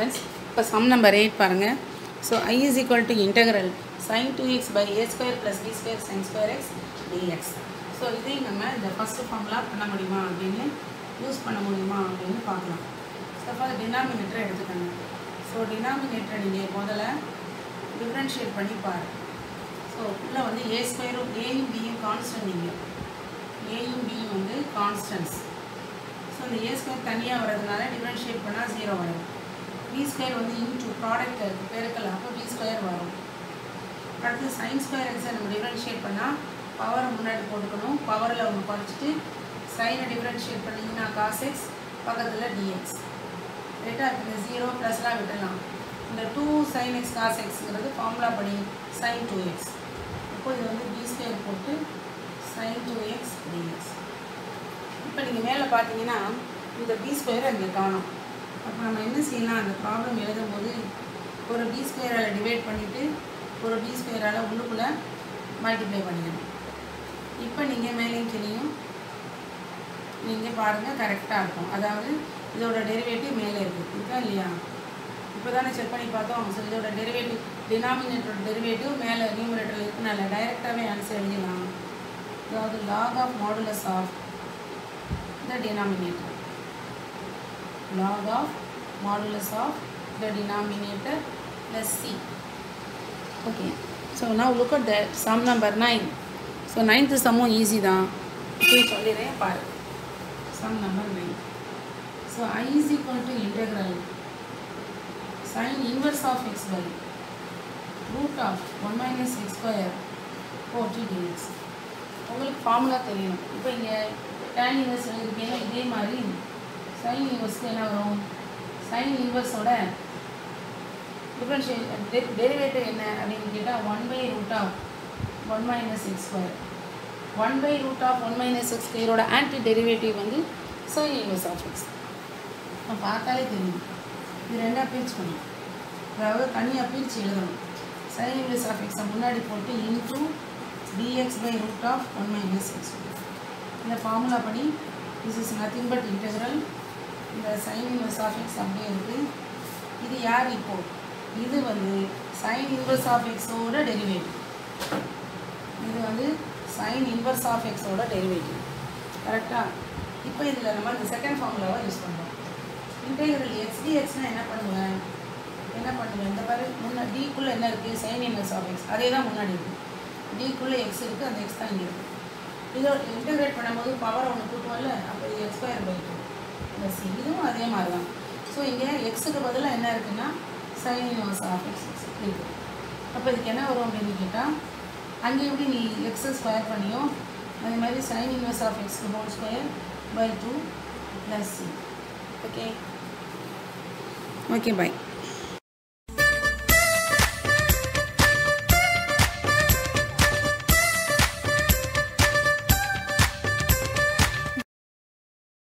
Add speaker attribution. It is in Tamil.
Speaker 1: ஸ்டூடெண்ட்ஸ் இப்போ சம் நம்பர் எயிட் பாருங்கள் so I is equal to integral sine two x by a square plus b square sine square x dx so இதையும் நம்ம இந்த ஃபஸ்ட்டு ஃபார்ம்லாம் பண்ண முடியுமா அப்படின்னு யூஸ் பண்ண முடியுமா அப்படின்னு பார்க்கலாம் ஸோ ஃபஸ்ட் டினாமினேட்டரை எடுத்துக்கோங்க ஸோ டினாமினேட்டரை நீங்கள் முதல்ல டிஃப்ரென்ஷியேட் பண்ணி பாரு ஸோ உள்ளே வந்து ஏ ஸ்கொயரும் ஏயும் பியும் கான்ஸ்டன்ட் நீங்கள் ஏயும் பியும் வந்து கான்ஸ்டன்ஸ் ஸோ இந்த ஏ ஸ்கொயர் தனியாக வர்றதுனால டிஃப்ரென்ஷியேட் பண்ணால் ஜீரோ வரும் பி ஸ்கொயர் வந்து இன்டூ ப்ராடக்ட் இருக்குது பெருக்கல் அப்போ பி ஸ்கொயர் வரும் அடுத்து சைன் ஸ்கொயர் எக்ஸை நம்ம டிஃப்ரென்ஷியேட் பண்ணால் பவரை முன்னாடி போட்டுக்கணும் பவரில் ஒன்று குறைச்சிட்டு சைனை டிஃப்ரென்ஷியேட் பண்ணிங்கன்னா காஸ் எக்ஸ் பக்கத்தில் டிஎக்ஸ் ரைட்டாக இந்த ஜீரோ ப்ளஸ்லாம் விட்டுடலாம் இந்த டூ சைன் எக்ஸ் காஸ் எக்ஸுங்கிறது ஃபார்முலா படி சைன் டூ எக்ஸ் இப்போ இது வந்து பி ஸ்கொயர் போட்டு சைன் டூ எக்ஸ் டிஎக்ஸ் இப்போ நீங்கள் மேலே பார்த்தீங்கன்னா இந்த பி ஸ்கொயரை இங்கே காணும் அப்போ நம்ம என்ன செய்யலாம் அந்த ப்ராப்ளம் எழுதும்போது ஒரு பி ஸ்கொயரால் டிவைட் பண்ணிவிட்டு ஒரு பி ஸ்கொயரால் உள்ளுக்குள்ளே மல்டிப்ளை பண்ணிக்கணும் இப்போ நீங்கள் மேலேயும் கீழேயும் நீங்கள் பாருங்கள் கரெக்டாக இருக்கும் அதாவது இதோட டெரிவேட்டிவ் மேலே இருக்குது இருக்கா இல்லையா இப்போ தானே செக் பண்ணி பார்த்தோம் ஸோ இதோட டெரிவேட்டிவ் டினாமினேட்டரோட டெரிவேட்டிவ் மேலே நியூமரேட்டரில் இருக்குனால டைரெக்டாகவே ஆன்சர் எழுதிடலாம் அதாவது log of modulus of the denominator log of modulus of the denominator plus c okay so now look at the sum number 9 so ninth சம்மும் ஈஸி தான் இப்போ சொல்லிடுறேன் பாரு sum number nine so I is equal to integral sine inverse of x by root of one minus x square forty dx உங்களுக்கு ஃபார்முலா தெரியணும் இப்போ இங்கே டேன் இன்வர்ஸ் எழுதிருக்கீங்க இதே மாதிரி சைன் இன்வர்ஸ்க்கு என்ன வரும் சைன் இன்வர்ஸோட டிஃப்ரென்ஷியேட் டெரிவேட்டிவ் என்ன அப்படின்னு கேட்டால் one by root of one minus x square one by root of one minus x ஸ்கொயரோட ஆன்டி டெரிவேட்டிவ் வந்து சைன் இன்வர்ஸ் ஆஃப் எக்ஸ் நம்ம பார்த்தாலே தெரியும் இது ரெண்டாக பிரிச்சு பண்ணணும் அதாவது தனியாக பிரித்து எழுதணும் சைன் இன்வர்ஸ் ஆஃப் எக்ஸை முன்னாடி போட்டு into dx by root of one minus x இந்த ஃபார்முலா படி this is nothing but integral இந்த சைன் இன்வர்ஸ் ஆஃப் எக்ஸ் அப்படியே இருக்குது இது யார் இப்போ இது வந்து சைன் இன்வர்ஸ் ஆஃப் எக்ஸோட டெரிவேட்டிவ் இது வந்து சைன் இன்வர்ஸ் ஆஃப் எக்ஸோட டெரிவேட்டிவ் கரெக்டாக இப்போ இதில் நம்ம இந்த செகண்ட் ஃபார்முலாவை யூஸ் பண்ணுறோம் இன்டெகிரல் எக்ஸ் டிஎக்ஸ்னால் என்ன பண்ணுவேன் என்ன பண்ணுவேன் இந்த மாதிரி முன்னே டிக்குள்ளே என்ன இருக்குது சைன் இன்வர்ஸ் ஆஃப் எக்ஸ் அதே தான் முன்னாடி இருக்குது டிக்குள்ளே எக்ஸ் இருக்குது அந்த எக்ஸ் தான் இங்கே இருக்குது இதை இன்டெகிரேட் பண்ணும்போது பவர் ஒன்று கூட்டுவோம்ல அப்போ இது x square by two plus இதுவும் அதே மாதிரி தான் ஸோ இங்கே எக்ஸுக்கு பதிலாக என்ன இருக்குன்னா சைன் இன்வர்ஸ் ஆஃப் எக்ஸ் இருக்குது அப்போ இதுக்கு என்ன வரும் அப்படின்னு கேட்டால் அங்கே எப்படி நீ எக்ஸை ஸ்கொயர் பண்ணியோ அதே மாதிரி sine inverse of x whole square by two plus c okay okay by